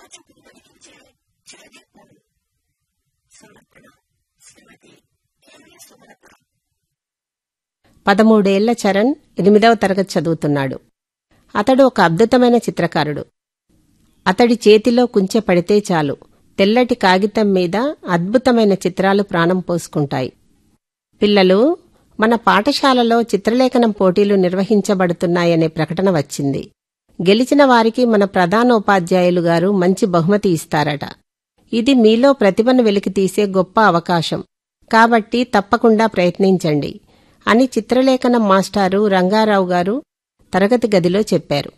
చూపులు వెలిగించే చిరదీపం సమర్పణ శ్రీమతి ఏవిఎస్ సుమలత పదమూడేళ్ల చరణ్ ఎనిమిదవ తరగతి చదువుతున్నాడు అతడు ఒక అద్భుతమైన చిత్రకారుడు అతడి చేతిలో కుంచె పడితే చాలు తెల్లటి కాగితం మీద అద్భుతమైన చిత్రాలు ప్రాణం పోసుకుంటాయి పిల్లలు మన పాఠశాలలో చిత్రలేఖనం పోటీలు నిర్వహించబడుతున్నాయనే ప్రకటన వచ్చింది గెలిచిన వారికి మన ప్రధానోపాధ్యాయులు గారు మంచి బహుమతి ఇస్తారట ఇది మీలో ప్రతిభను వెలికితీసే గొప్ప అవకాశం కాబట్టి తప్పకుండా ప్రయత్నించండి అని చిత్రలేఖనం మాస్టారు రంగారావు గారు తరగతి గదిలో చెప్పారు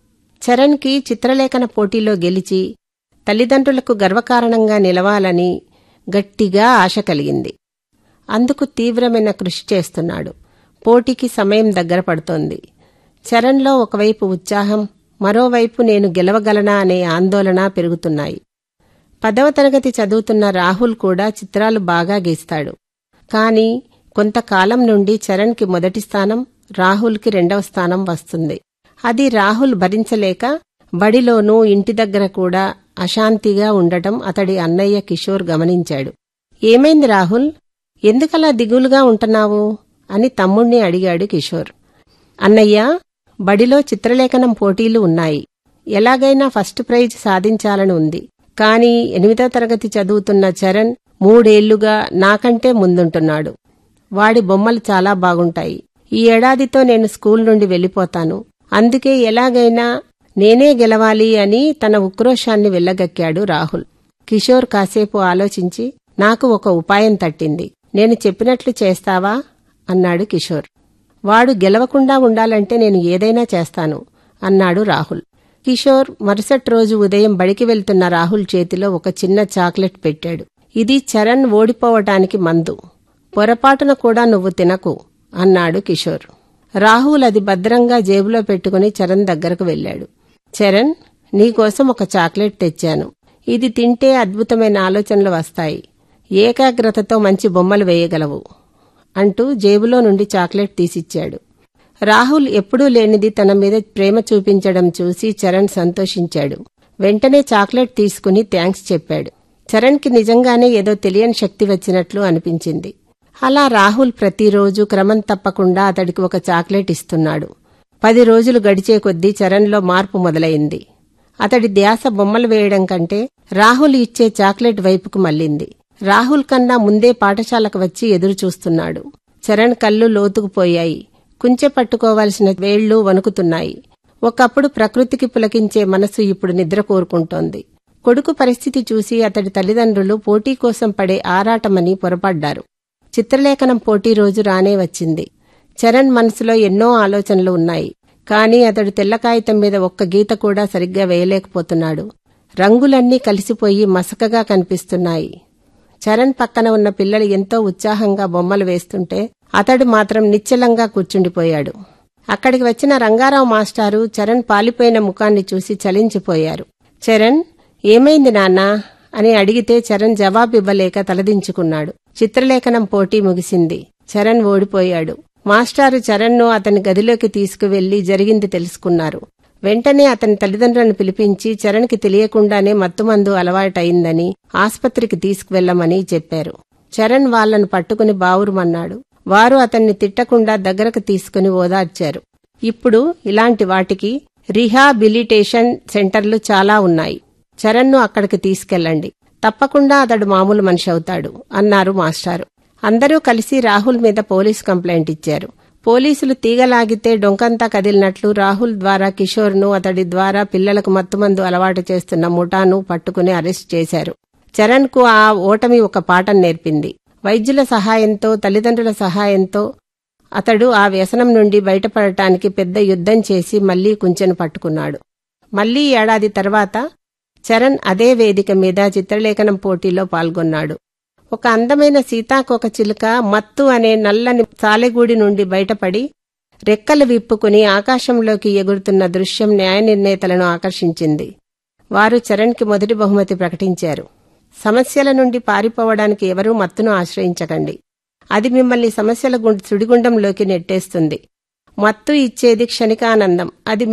చరణ్కి చిత్రలేఖన పోటీలో గెలిచి తల్లిదండ్రులకు గర్వకారణంగా నిలవాలని గట్టిగా ఆశ కలిగింది అందుకు తీవ్రమైన కృషి చేస్తున్నాడు పోటీకి సమయం దగ్గర పడుతోంది చరణ్లో ఒకవైపు ఉత్సాహం మరోవైపు నేను గెలవగలనా అనే ఆందోళన పెరుగుతున్నాయి పదవ తరగతి చదువుతున్న రాహుల్ కూడా చిత్రాలు బాగా గీస్తాడు కాని కొంతకాలం నుండి చరణ్కి మొదటి స్థానం రాహుల్కి రెండవ స్థానం వస్తుంది అది రాహుల్ భరించలేక బడిలోనూ ఇంటి దగ్గర కూడా అశాంతిగా ఉండటం అతడి అన్నయ్య కిషోర్ గమనించాడు ఏమైంది రాహుల్ ఎందుకలా దిగులుగా ఉంటున్నావు అని తమ్ముణ్ణి అడిగాడు కిషోర్ అన్నయ్య బడిలో చిత్రలేఖనం పోటీలు ఉన్నాయి ఎలాగైనా ఫస్ట్ ప్రైజ్ సాధించాలని ఉంది కాని ఎనిమిదో తరగతి చదువుతున్న చరణ్ మూడేళ్లుగా నాకంటే ముందుంటున్నాడు వాడి బొమ్మలు చాలా బాగుంటాయి ఈ ఏడాదితో నేను స్కూల్ నుండి వెళ్ళిపోతాను అందుకే ఎలాగైనా నేనే గెలవాలి అని తన ఉక్రోషాన్ని వెళ్ళగక్కాడు రాహుల్ కిషోర్ కాసేపు ఆలోచించి నాకు ఒక ఉపాయం తట్టింది నేను చెప్పినట్లు చేస్తావా అన్నాడు కిషోర్ వాడు గెలవకుండా ఉండాలంటే నేను ఏదైనా చేస్తాను అన్నాడు రాహుల్ కిషోర్ మరుసటి రోజు ఉదయం బడికి వెళ్తున్న రాహుల్ చేతిలో ఒక చిన్న చాక్లెట్ పెట్టాడు ఇది చరణ్ ఓడిపోవటానికి మందు పొరపాటున కూడా నువ్వు తినకు అన్నాడు కిషోర్ రాహుల్ అది భద్రంగా జేబులో పెట్టుకుని చరణ్ దగ్గరకు వెళ్ళాడు చరణ్ నీకోసం ఒక చాక్లెట్ తెచ్చాను ఇది తింటే అద్భుతమైన ఆలోచనలు వస్తాయి ఏకాగ్రతతో మంచి బొమ్మలు వేయగలవు అంటూ జేబులో నుండి చాక్లెట్ తీసిచ్చాడు రాహుల్ ఎప్పుడూ లేనిది తన మీద ప్రేమ చూపించడం చూసి చరణ్ సంతోషించాడు వెంటనే చాక్లెట్ తీసుకుని థ్యాంక్స్ చెప్పాడు చరణ్కి నిజంగానే ఏదో తెలియని శక్తి వచ్చినట్లు అనిపించింది అలా రాహుల్ ప్రతిరోజు క్రమం తప్పకుండా అతడికి ఒక చాక్లెట్ ఇస్తున్నాడు పది రోజులు గడిచే కొద్దీ చరణ్లో మార్పు మొదలైంది అతడి ధ్యాస బొమ్మలు వేయడం కంటే రాహుల్ ఇచ్చే చాక్లెట్ వైపుకు మళ్ళింది రాహుల్ కన్నా ముందే పాఠశాలకు వచ్చి ఎదురు చూస్తున్నాడు చరణ్ కళ్ళు లోతుకుపోయాయి కుంచె పట్టుకోవాల్సిన వేళ్లు వణుకుతున్నాయి ఒకప్పుడు ప్రకృతికి పులకించే మనసు ఇప్పుడు నిద్ర కోరుకుంటోంది కొడుకు పరిస్థితి చూసి అతడి తల్లిదండ్రులు పోటీ కోసం పడే ఆరాటమని పొరపడ్డారు చిత్రలేఖనం పోటీ రోజు రానే వచ్చింది చరణ్ మనసులో ఎన్నో ఆలోచనలు ఉన్నాయి కాని అతడు తెల్ల కాగితం మీద ఒక్క గీత కూడా సరిగ్గా వేయలేకపోతున్నాడు రంగులన్నీ కలిసిపోయి మసకగా కనిపిస్తున్నాయి చరణ్ పక్కన ఉన్న పిల్లలు ఎంతో ఉత్సాహంగా బొమ్మలు వేస్తుంటే అతడు మాత్రం నిశ్చలంగా కూర్చుండిపోయాడు అక్కడికి వచ్చిన రంగారావు మాస్టారు చరణ్ పాలిపోయిన ముఖాన్ని చూసి చలించిపోయారు చరణ్ ఏమైంది నాన్నా అని అడిగితే చరణ్ జవాబివ్వలేక తలదించుకున్నాడు చిత్రలేఖనం పోటీ ముగిసింది చరణ్ ఓడిపోయాడు మాస్టారు చరణ్ను అతని గదిలోకి తీసుకువెళ్లి జరిగింది తెలుసుకున్నారు వెంటనే అతని తల్లిదండ్రులను పిలిపించి చరణ్కి తెలియకుండానే మత్తుమందు అలవాటయిందని ఆస్పత్రికి తీసుకువెళ్లమని చెప్పారు చరణ్ వాళ్లను పట్టుకుని బావురుమన్నాడు వారు అతన్ని తిట్టకుండా దగ్గరకు తీసుకుని ఓదార్చారు ఇప్పుడు ఇలాంటి వాటికి రిహాబిలిటేషన్ సెంటర్లు చాలా ఉన్నాయి చరణ్ను అక్కడికి తీసుకెళ్ళండి తప్పకుండా అతడు మామూలు మనిషి అవుతాడు అన్నారు మాస్టారు అందరూ కలిసి రాహుల్ మీద పోలీస్ కంప్లైంట్ ఇచ్చారు పోలీసులు తీగలాగితే డొంకంతా కదిలినట్లు రాహుల్ ద్వారా కిషోర్ను అతడి ద్వారా పిల్లలకు మత్తుమందు అలవాటు చేస్తున్న ముఠాను పట్టుకుని అరెస్ట్ చేశారు చరణ్కు ఆ ఓటమి ఒక పాఠం నేర్పింది వైద్యుల సహాయంతో తల్లిదండ్రుల సహాయంతో అతడు ఆ వ్యసనం నుండి బయటపడటానికి పెద్ద యుద్ధం చేసి మళ్లీ కుంచెను పట్టుకున్నాడు మళ్లీ ఏడాది తర్వాత చరణ్ అదే వేదిక మీద చిత్రలేఖనం పోటీలో పాల్గొన్నాడు ఒక అందమైన సీతాకోక చిలుక మత్తు అనే నల్లని సాలెగూడి నుండి బయటపడి రెక్కలు విప్పుకుని ఆకాశంలోకి ఎగురుతున్న దృశ్యం న్యాయ నిర్ణేతలను ఆకర్షించింది వారు చరణ్కి మొదటి బహుమతి ప్రకటించారు సమస్యల నుండి పారిపోవడానికి ఎవరూ మత్తును ఆశ్రయించకండి అది మిమ్మల్ని సమస్యల సుడిగుండంలోకి నెట్టేస్తుంది మత్తు ఇచ్చేది క్షణికానందం అది